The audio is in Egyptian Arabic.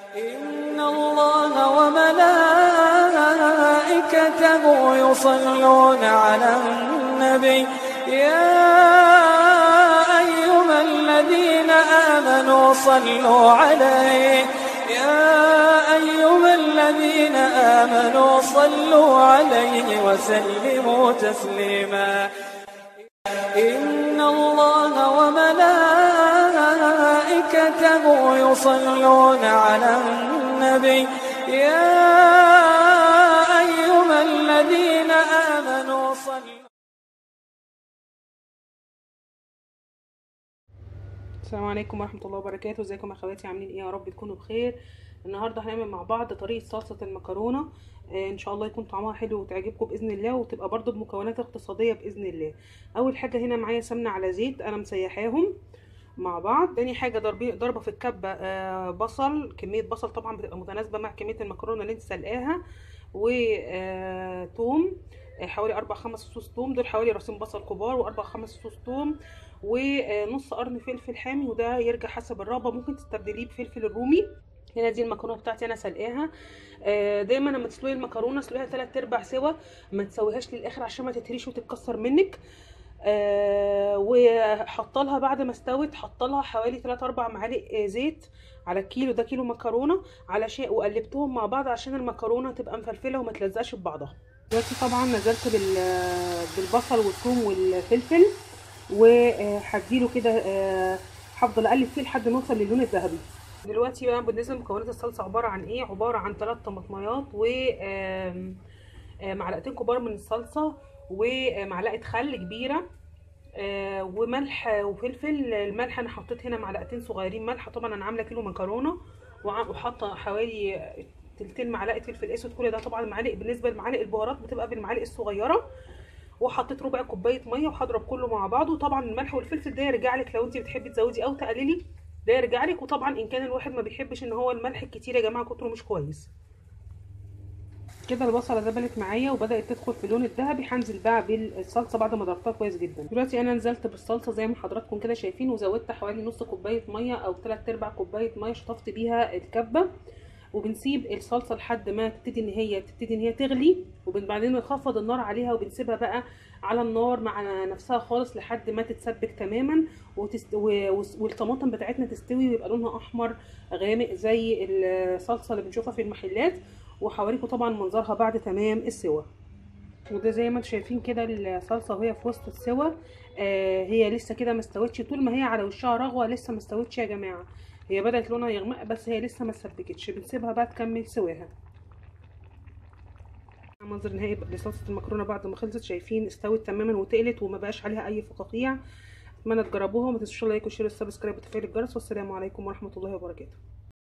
إن الله وملائكته يصلون على النبي يا أيها الذين آمنوا صلوا عليه يا أيها الذين آمنوا صلوا عليه وسلموا تسليما إن الله وملائكته يصلون على النبي يا أيها الذين آمنوا صلوا السلام عليكم ورحمة الله وبركاته ازيكم يا اخواتي عاملين ايه يا رب تكونوا بخير النهارده هنعمل مع بعض طريقة صلصة المكرونة آه ان شاء الله يكون طعمها حلو وتعجبكم باذن الله وتبقى برضو بمكونات اقتصادية باذن الله اول حاجة هنا معايا سمنة على زيت انا مسيحاهم مع بعض تاني حاجة ضربي ضربة في الكبة آه بصل كمية بصل طبعا بتبقى متناسبة مع كمية المكرونة اللي انت سلقاها وتوم حوالي اربع خمس فصوص توم دول حوالي راسين بصل كبار واربع خمس فصوص توم ونص قرن فلفل حامي وده يرجع حسب الرغبه ممكن تستبدليه بفلفل الرومي هنا دي المكرونه بتاعتي انا سلقاها دايما لما تسلقي المكرونه اسلقيها تلات ارباع سوا ما تسويهاش للاخر عشان ما تتهريش وتتكسر منك آه وحط لها بعد ما استوت حط لها حوالي 3 4 معالق زيت على الكيلو ده كيلو مكرونه على شيء وقلبتهم مع بعض عشان المكرونه تبقى مفلفله وما تلزقش في بعضها دلوقتي طبعا نزلت بالبصل والثوم والفلفل وهديله كده هفضل اقلب فيه لحد ما اوصل للون الذهبي دلوقتي بقى بالنسبه لمكونات الصلصه عباره عن ايه عباره عن 3 طماطميات و معلقتين كبار من الصلصه ومعلقه خل كبيره وملح وفلفل الملح انا حطيت هنا معلقتين صغيرين ملح طبعا انا عامله كيلو مكرونه وحاطه حوالي تلتين معلقه فلفل اسود كل ده طبعا المعالق بالنسبه لمعالق البهارات بتبقى بالمعالق الصغيره وحطيت ربع كوبايه ميه وهضرب كله مع بعضه طبعا الملح والفلفل ده يرجع لك لو انت بتحبي تزودي او تقللي ده يرجع لك وطبعا ان كان الواحد ما بيحبش ان هو الملح الكتير يا جماعه كتره مش كويس كده البصله دبلت معايا وبدات تدخل في اللون الذهبي هنزل بقى بالصلصه بعد ما ضربتها كويس جدا دلوقتي انا نزلت بالصلصه زي ما حضراتكم كده شايفين وزودت حوالي نص كوبايه ميه او 3 ارباع كوبايه ميه شطفت بيها الكبه وبنسيب الصلصه لحد ما تبتدي ان هي تبتدي ان هي تغلي وبعدين بنخفض النار عليها وبنسيبها بقى على النار مع نفسها خالص لحد ما تتسبك تماما وتست... و... والطماطم بتاعتنا تستوي ويبقى لونها احمر غامق زي الصلصه اللي بنشوفها في المحلات وهوريكم طبعا منظرها بعد تمام السوا وده زي ما انتم شايفين كده الصلصه وهي في وسط السوا آه هي لسه كده ما استوتش طول ما هي على وشها رغوه لسه ما استوتش يا جماعه هي بدات لونها يغمق بس هي لسه ما اتسبكتش بنسيبها بقى تكمل سواها منظر نهائي لصلصه المكرونه بعد ما خلصت شايفين استوت تماما وتقلت وما بقاش عليها اي فقاقيع اتمنى تجربوها وما تنسوش اللايك والشير والسبسكرايب وتفعيل الجرس والسلام عليكم ورحمه الله وبركاته